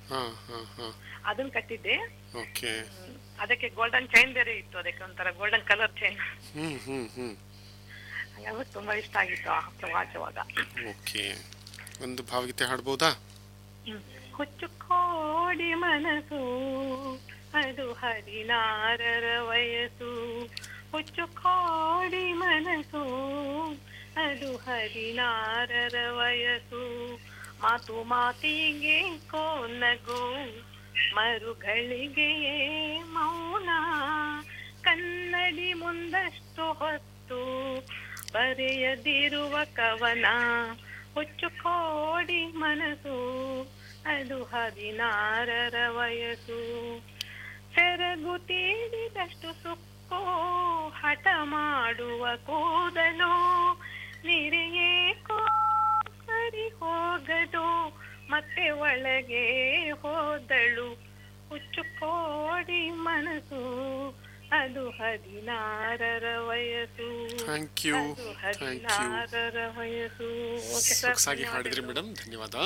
ಹಾ ಹಾ ಹಾ ಅದನ್ನ ಕಟ್ಟಿದ್ದೆ ಓಕೆ ಹ್ಮ್. ಅದಕ್ಕೆ ಗೋಲ್ಡನ್ ಚೈನ್ ಬೇರೆ ಇತ್ತು ಅದಕ್ಕೆ ಒಂಥರ ಗೋಲ್ಡನ್ ಕಲರ್ ಚೈನ್ ಹ್ಮ್ ಹ್ಮ್ ಹ್ಮ್ ಹಾಗಾಗಿ ತುಂಬಾ ಇಷ್ಟ ಆಗಿತ್ತು ಆ ವಾಚ್ ಅವಾಗ ಓಕೆ ಒಂದು ಭಾವಗೀತೆ ಹಾಡ್ಬೋದಾ ಹುಚ್ಚು ಕೋಡಿ ಮನಸ್ಸು ಅದು ಹದಿನಾರರ ವಯಸ್ಸು ಹುಚ್ಚು ಕೋಡಿ ಮನಸ್ಸು ಅದು ಹದಿನಾರರ ವಯಸ್ಸು ಮಾತು ಮಾತಿಗೆ ಕೋನಗು ಮರುಗಳಿಗೆ ಮೌನ ಕನ್ನಡಿ ಮುಂದಷ್ಟು ಹೊತ್ತು ಬರೆಯದಿರುವ ಕವನ ಹುಚ್ಚು ಕೋಡಿ ಮನಸ್ಸು ಅದು ಹದಿನಾರರ ವಯಸ್ಸು ಸೆರಗು ತೀರಿದಷ್ಟು ಸುಕ್ಕೋ ಹಠ ಮಾಡುವ ಕೂದಲು ನಿರಿಯೇಕೋ ಸರಿ ಹೋಗದು ಮತ್ತೆ ಒಳಗೆ ಹೋದಳು ಹುಚ್ಚು ಕೋಡಿ ಮನಸ್ಸು ಅದು ಹದಿನಾರರ ವಯಸ್ಸು ಥ್ಯಾಂಕ್ ಯು ಅದು ಥ್ಯಾಂಕ್ ಯು ಹದಿನಾರರ ವಯಸ್ಸು ಓಕೆ ಸರ್ ಸೊಗಸಾಗಿ ಹಾಡಿದ್ರಿ ಮೇಡಮ್ ಧನ್ಯವಾದ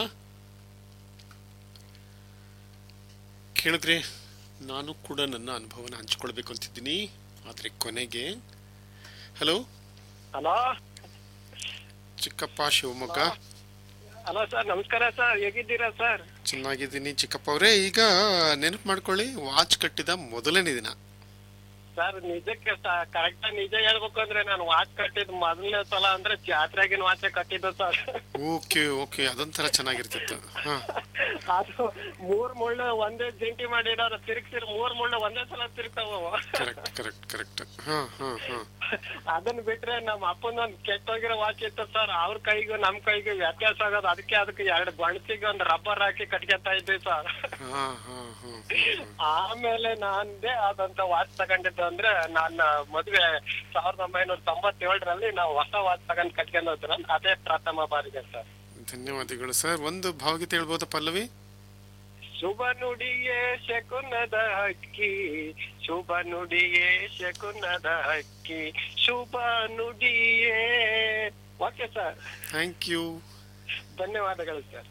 ಕೇಳಿದ್ರೆ ನಾನು ಕೂಡ ನನ್ನ ಅನುಭವನ ಹಂಚ್ಕೊಳ್ಬೇಕು ಅಂತಿದ್ದೀನಿ ಆದರೆ ಕೊನೆಗೆ ಹಲೋ ಹಲೋ ಚಿಕ್ಕಪ್ಪ ಶಿವಮೊಗ್ಗ ಹಲೋ ಸರ್ ನಮಸ್ಕಾರ ಸರ್ ಹೇಗಿದ್ದೀರಾ ಸರ್ ಚೆನ್ನಾಗಿದ್ದೀನಿ ಚಿಕ್ಕಪ್ಪ ಅವರೇ ಈಗ ನೆನಪು ಮಾಡ್ಕೊಳ್ಳಿ ವಾಚ್ ಕಟ್ಟಿದ ಮೊದಲನೇ ದಿನ ಸರ್ ನಿಜಕ್ಕೆ ಕರೆಕ್ಟ್ ನಿಜ ಹೇಳ್ಬೇಕು ಅಂದ್ರೆ ನಾನು ವಾಚ್ ಕಟ್ಟಿದ್ ಮೊದಲನೇ ಸಲ ಅಂದ್ರೆ ಜಾತ್ರೆಗಿನ ವಾಚ್ ಕಟ್ಟಿದ್ದು ಸರ್ ಓಕೆ ಓಕೆ ಅದೊಂಥರ ಚೆನ್ನಾಗಿರ್ತಿತ್ತು ಹಾ ಅದು ಮೂರ್ ಮುಳ್ಳು ಒಂದೇ ಜಂಟಿ ಮಾಡಿಡೋರು ತಿರ್ಗ್ಸಿರ್ ಮೂರ್ ಮುಳ್ಳು ಒಂದೇ ಸಲ ತಿರ್ಗ್ತಾವ ಕರೆಕ್ಟ್ ಕರೆಕ್ಟ್ ಕರೆಕ್ಟ್ ಹಾ ಹಾ ಹಾ ಅದನ್ನ ಬಿಟ್ರೆ ನಮ್ಮ ಅಪ್ಪನ ಒಂದ್ ಕೆಟ್ಟೋಗಿರೋ ವಾಚ್ ಇತ್ತು ಸರ್ ಅವ್ರ ಕೈಗೂ ನಮ್ ಕೈಗೂ ವ್ಯತ್ಯಾಸ ಆಗೋದು ಅದಕ್ಕೆ ಅದಕ್ಕೆ ಎರಡು ಬಣ್ಸಿಗೆ ಒಂದ್ ರಬ್ಬರ್ ಹಾಕಿ ಕಟ್ಕೊತಾ ಇದ್ವಿ ಸರ್ ಹಾ ಹಾ ಹಾ ಆಮೇಲೆ ನಾನ್ದೆ ಅದಂತ ವಾಚ್ ತಗೊಂಡಿದ್ದು ಅಂದ್ರೆ ನನ್ನ ಮದ್ವೆ ಸಾವಿರದ ಒಂಬೈನೂರ ತೊಂಬತ್ತೇಳರಲ್ಲಿ ನಾವು ಹೊಸ ವಾಚ್ ತಗೊಂಡ್ ಕಟ್ಕೊಂಡು ಹೋದ್ರ ಅದೇ ಪ್ರಥಮ ಬಾರಿಗೆ ಸರ್ ಧನ್ಯವಾದಗಳು ಸರ್ ಒಂದು ಭಾವಗೀತೆ ಹೇಳ್ಬೋದಾ ಪಲ್ಲವಿ ಶುಭ ನುಡಿಯೇ ಶಕುನದ ಹಕ್ಕಿ ಶುಭ ನುಡಿಯೇ ಶಕುನದ ಹಕ್ಕಿ ಶುಭ ನುಡಿಯೇ ಓಕೆ ಸರ್ ಥ್ಯಾಂಕ್ ಯು ಧನ್ಯವಾದಗಳು ಸರ್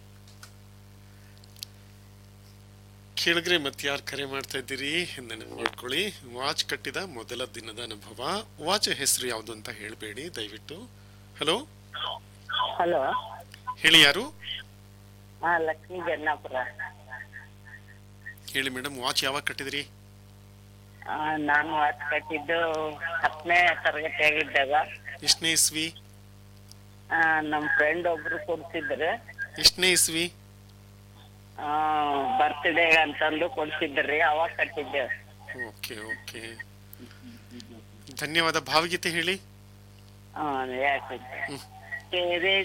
ಕೇಳಿದ್ರೆ ಮತ್ತೆ ಯಾರು ಕರೆ ಮಾಡ್ತಾ ಇದ್ದೀರಿ ನೆನಪು ಮಾಡ್ಕೊಳ್ಳಿ ವಾಚ್ ಕಟ್ಟಿದ ಮೊದಲ ದಿನದ ಅನುಭವ ವಾಚ್ ಹೆಸರು ಯಾವುದು ಅಂತ ಹೇಳಬೇಡಿ ದಯವಿಟ್ಟು ಹಲೋ ಹಲೋ ಹೇಳಿ ಯಾರು ಹಾ ಲಕ್ಷ್ಮೀ ಜನ್ನಾಪುರ ಹೇಳಿ ಮೇಡಮ್ ವಾಚ್ ಯಾವಾಗ ಕಟ್ಟಿದ್ರಿ ಆ, ನಾನು ವಾಚ್ ಕಟ್ಟಿದ್ದು ಹತ್ತನೇ ತರಗತಿಯಾಗಿದ್ದಾಗ ಎಷ್ಟನೇ ಇಸ್ವಿ ಆ, ನಮ್ ಫ್ರೆಂಡ್ ಒಬ್ರು ಕೊಡ್ಸಿದ್ರು ಎಷ್ಟನೇ ಇಸ್ವಿ ಬರ್ತ್ಡೇ ಅಂತಂದು ಕೊಡ್ಸಿದ್ರಿ ಅವಾಗ ಕಟ್ಟಿದ್ದೆ ಓಕೆ ಓಕೆ ಧನ್ಯವಾದ ಭಾವಗೀತೆ ಹೇಳಿ ಹಾ ಯಾಕೆ ತೆರೆ